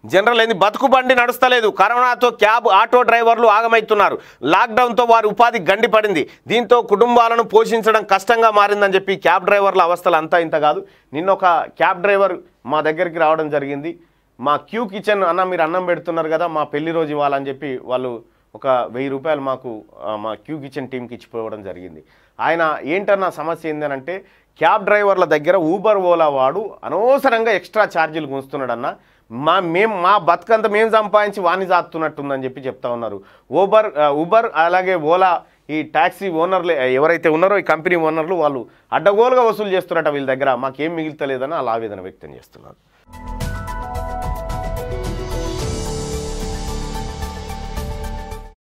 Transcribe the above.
general ఏంది బతుకు బండి నడుస్తలేదు కరోనాతో క్యాబ్ ఆటో డ్రైవర్లు ఆగమవుతున్నారు లాక్డౌన్తో వారి ఉపాధి గండిపడింది దీంతో కుటుంబాలను పోషించడం కష్టంగా మారిందని చెప్పి క్యాబ్ డ్రైవర్ల అవస్థలు అంతా ఇంత కాదు నిన్న ఒక క్యాబ్ డ్రైవర్ మా దగ్గరికి రావడం జరిగింది మా క్యూ కిచెన్ అన్న మీరు అన్నం పెడుతున్నారు కదా మా పెళ్లి రోజు ఇవ్వాలని చెప్పి వాళ్ళు ఒక వెయ్యి రూపాయలు మాకు ఆ, మా క్యూ కిచెన్ టీంకి ఇచ్చిపోవడం జరిగింది ఆయన ఏంటన్న సమస్య ఏంటంటే క్యాబ్ డ్రైవర్ల దగ్గర ఊబర్ ఓలా వాడు అనవసరంగా ఎక్స్ట్రా ఛార్జీలు గుంస్తున్నాడన్న మా మేం మా బతుకంతా మేము సంపాదించి వాణి జాతున్నట్టుందని చెప్పి చెప్తా ఉన్నారు ఊబర్ ఆ, ఊబర్ అలాగే ఓలా ఈ ట్యాక్సీ ఓనర్లు ఎవరైతే ఉన్నారో ఈ కంపెనీ ఓనర్లు వాళ్ళు అడ్డగోలుగా వసూలు చేస్తున్నారట వీళ్ళ దగ్గర మాకేం మిగులుతలేదని అలా ఆవేదన వ్యక్తం చేస్తున్నారు